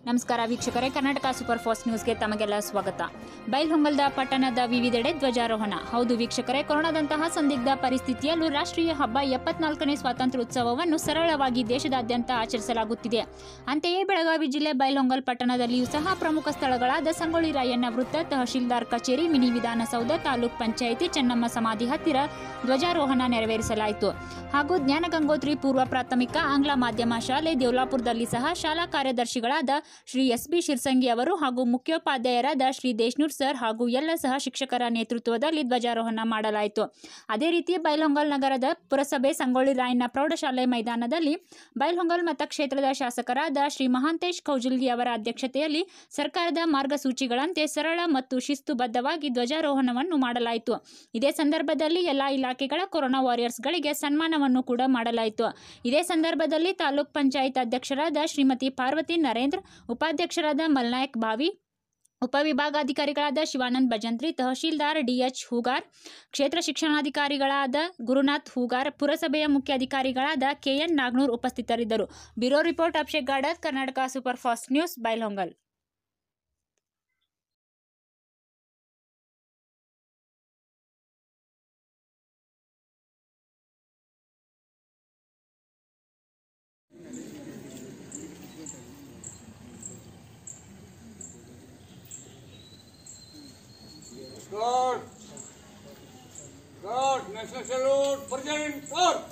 ನಮಸ್ಕಾರ ವೀಕ್ಷಕರೇ Karnataka super fast ನ್ಯೂಸ್ಗೆ ತಮಗೆಲ್ಲ ಸ್ವಾಗತ ಬೈಲ್ಹೊಂಗಲದ ಪಟ್ಟಣದ ವಿವಿಧೆಡೆ ಧ್ವಜಾರೋಹಣ ಹೌದು ವೀಕ್ಷಕರೇ ಕೊರೋನಾದಂತಹ ಸಂದಿಗ್ಧ ಪರಿಸ್ಥಿತಿಯಲ್ಲೂ ರಾಷ್ಟ್ರೀಯ ಹಬ್ಬ ಎಪ್ಪತ್ನಾಲ್ಕನೇ ಸ್ವಾತಂತ್ರ್ಯೋತ್ಸವವನ್ನು ಸರಳವಾಗಿ ದೇಶದಾದ್ಯಂತ ಆಚರಿಸಲಾಗುತ್ತಿದೆ ಅಂತೆಯೇ ಬೆಳಗಾವಿ ಜಿಲ್ಲೆ ಬೈಲ್ಹೊಂಗಲ್ ಪಟ್ಟಣದಲ್ಲಿಯೂ ಸಹ ಪ್ರಮುಖ ಸ್ಥಳಗಳಾದ ಸಂಗೊಳ್ಳಿ ರಾಯಣ್ಣ ವೃತ್ತ ತಹಶೀಲ್ದಾರ್ ಕಚೇರಿ ಮಿನಿ ವಿಧಾನಸೌಧ ತಾಲೂಕ್ ಪಂಚಾಯಿತಿ ಚೆನ್ನಮ್ಮ ಸಮಾಧಿ ಹತ್ತಿರ ಧ್ವಜಾರೋಹಣ ನೆರವೇರಿಸಲಾಯಿತು ಹಾಗೂ ಜ್ಞಾನ ಗಂಗೋತ್ರಿ ಪೂರ್ವ ಪ್ರಾಥಮಿಕ ಆಂಗ್ಲ ಮಾಧ್ಯಮ ಶಾಲೆ ದೇವಲಾಪುರದಲ್ಲಿ ಸಹ ಶಾಲಾ ಕಾರ್ಯದರ್ಶಿಗಳಾದ ಶ್ರೀ ಎಸ್ ಬಿ ಶಿರ್ಸಂಗಿ ಅವರು ಹಾಗೂ ಮುಖ್ಯೋಪಾಧ್ಯಾಯರಾದ ಶ್ರೀ ದೇಶ್ನೂರ್ ಸರ್ ಹಾಗೂ ಎಲ್ಲ ಸಹ ಶಿಕ್ಷಕರ ನೇತೃತ್ವದಲ್ಲಿ ಧ್ವಜಾರೋಹಣ ಮಾಡಲಾಯಿತು ಅದೇ ರೀತಿ ಬೈಲ್ಹೊಂಗಲ್ ನಗರದ ಪುರಸಭೆ ಸಂಗೊಳ್ಳಿ ರಾಯಣ್ಣ ಪ್ರೌಢಶಾಲೆ ಮೈದಾನದಲ್ಲಿ ಬೈಲ್ಹೊಂಗಲ್ ಮತಕ್ಷೇತ್ರದ ಶಾಸಕರಾದ ಶ್ರೀ ಮಹಾಂತೇಶ್ ಕೌಜಲ್ಗಿ ಅವರ ಅಧ್ಯಕ್ಷತೆಯಲ್ಲಿ ಸರ್ಕಾರದ ಮಾರ್ಗಸೂಚಿಗಳಂತೆ ಸರಳ ಮತ್ತು ಶಿಸ್ತುಬದ್ಧವಾಗಿ ಧ್ವಜಾರೋಹಣವನ್ನು ಮಾಡಲಾಯಿತು ಇದೇ ಸಂದರ್ಭದಲ್ಲಿ ಎಲ್ಲ ಇಲಾಖೆಗಳ ಕೊರೋನಾ ವಾರಿಯರ್ಸ್ಗಳಿಗೆ ಸನ್ಮಾನವನ್ನು ಕೂಡ ಮಾಡಲಾಯಿತು ಇದೇ ಸಂದರ್ಭದಲ್ಲಿ ತಾಲೂಕ್ ಪಂಚಾಯತ್ ಅಧ್ಯಕ್ಷರಾದ ಶ್ರೀಮತಿ ಪಾರ್ವತಿ ನರೇಂದ್ರ ಉಪಾಧ್ಯಕ್ಷರಾದ ಮಲ್ನಾಯಕ್ ಭಾವಿ ಉಪವಿಭಾಗಾಧಿಕಾರಿಗಳಾದ ಶಿವಾನಂದ್ ಭಜಂತ್ರಿ ತಹಶೀಲ್ದಾರ್ ಡಿಎಚ್ ಹೂಗಾರ್ ಕ್ಷೇತ್ರ ಶಿಕ್ಷಣಾಧಿಕಾರಿಗಳಾದ ಗುರುನಾಥ್ ಹೂಗಾರ್ ಪುರಸಭೆಯ ಮುಖ್ಯ ಅಧಿಕಾರಿಗಳಾದ ಕೆಎನ್ ನಾಗ್ನೂರ್ ಉಪಸ್ಥಿತರಿದ್ದರು bureau report Abhishek Gadat Karnataka super fast news Bailhongal God. God. National salute. Present. God.